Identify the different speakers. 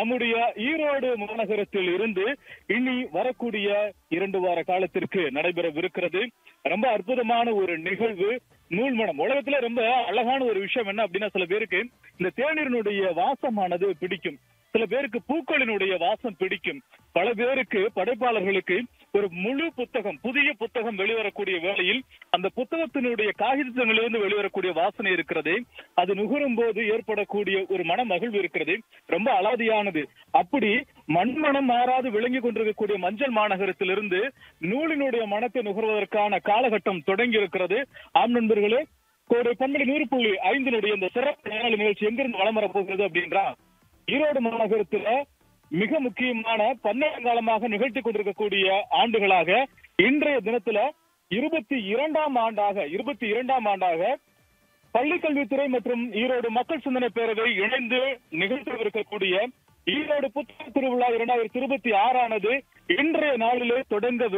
Speaker 1: நம்முடைய ஈரோடு மாநகரத்தில் இருந்து இனி வரக்கூடிய இரண்டு வார காலத்திற்கு நடைபெறவிருக்கிறது ரொம்ப அற்புதமான ஒரு நிகழ்வு நூல்மணம் உலகத்துல ரொம்ப அழகான ஒரு விஷயம் என்ன அப்படின்னா சில பேருக்கு இந்த தேநீரினுடைய வாசமானது பிடிக்கும் சில பேருக்கு பூக்களினுடைய வாசம் பிடிக்கும் பல பேருக்கு படைப்பாளர்களுக்கு ஒரு முழு புத்தகம் புதிய புத்தகம் வெளிவரக்கூடிய வேளையில் அந்த புத்தகத்தினுடைய காகிதத்திலிருந்து வெளிவரக்கூடிய வாசனை இருக்கிறது அது நுகரும் போது ஏற்படக்கூடிய ஒரு மன மகிழ்வு இருக்கிறது ரொம்ப அலாதியானது அப்படி மண்மனம் மாறாது விளங்கி கொண்டிருக்கக்கூடிய மஞ்சள் மாநகரத்திலிருந்து நூலினுடைய மனத்தை நுகர்வதற்கான காலகட்டம் தொடங்கி இருக்கிறது ஆம் நண்பர்களே கோடை பண்பலை நூறு புள்ளி ஐந்தினுடைய இந்த சிறப்பு நேரலை நிகழ்ச்சி எங்கிருந்து வளம் வரப் போகிறது அப்படின்றா ஈரோடு மாநகரத்துல மிக முக்கியமான பன்னெடுங்காலமாக நிகழ்த்தி கொண்டிருக்கக்கூடிய ஆண்டுகளாக இன்றைய தினத்துல இருபத்தி இரண்டாம் ஆண்டாக இருபத்தி இரண்டாம் ஆண்டாக பள்ளிக்கல்வித்துறை மற்றும் ஈரோடு மக்கள் சிந்தனை பேரவை இணைந்து நிகழ்த்தவிருக்கக்கூடிய ஈரோடு புத்தக திருவிழா இரண்டாயிரத்தி இருபத்தி ஆறானது இன்றைய நாளிலே தொடங்க